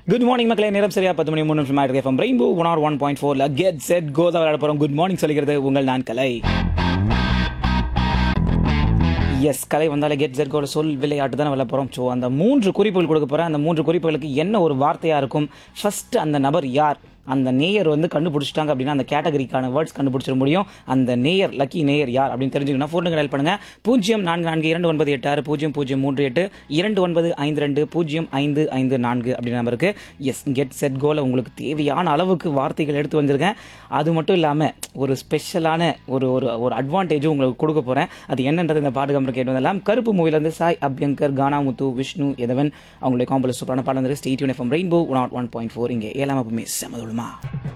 good morning மக்களே நேரம் சரியா பத்து மணி மூணு நிமிஷம் ஆயிருக்கு FM rainbow one R one point ஃபோர்ல கெட் செட் கோதா விளையாட போறோம் குட் மார்னிங் சொல்லிக்கிறது உங்கள் நான் கலை எஸ் கலை வந்தாலே கெட் செட் கோல சொல் விளையாட்டு தானே விளையாட போகிறோம் ஸோ அந்த மூன்று குறிப்புகள் கொடுக்க போகிறேன் அந்த மூன்று குறிப்புகளுக்கு என்ன ஒரு வார்த்தையாக இருக்கும் ஃபர்ஸ்ட் அந்த நபர் யார் அந்த நேயர் வந்து கண்டுபிடிச்சிட்டாங்க அப்படின்னா அந்த கேட்டகரிக்கான வேர்ட்ஸ் கண்டுபிடிச்சிட முடியும் அந்த நேயர் லக்கி நேயர் யார் அப்படின்னு தெரிஞ்சுக்கணும் ஃபோனுக்கு டயல் பண்ணுங்க பூஜ்ஜியம் நான்கு நான்கு இரண்டு ஒன்பது எட்டு ஆறு பூஜ்ஜியம் பூஜ்ஜியம் மூன்று எட்டு இரண்டு ஒன்பது ஐந்து ரெண்டு பூஜ்ஜியம் ஐந்து ஐந்து நான்கு அப்படி நம்பருக்கு எஸ் கெட் செட் கோல உங்களுக்கு தேவையான அளவுக்கு வார்த்தைகள் எடுத்து வந்திருக்கேன் அது மட்டும் இல்லாமல் ஒரு ஸ்பெஷலான ஒரு ஒரு ஒரு அட்வான்டேஜும் உங்களுக்கு கொடுக்க போகிறேன் அது என்னன்றது இந்த பாட்டு கம்பெனி கேட்டு வந்தெல்லாம் கருப்பு மூவிலேருந்து சாய் அபியங்கர் கானாமுத்து விஷ்ணு எதவன் அவங்களுடைய காம்பல் சூப்பரான பாடம் வந்து state uniform rainbow one one point four இங்கே ஏழாம் அப்பமே செமதுமா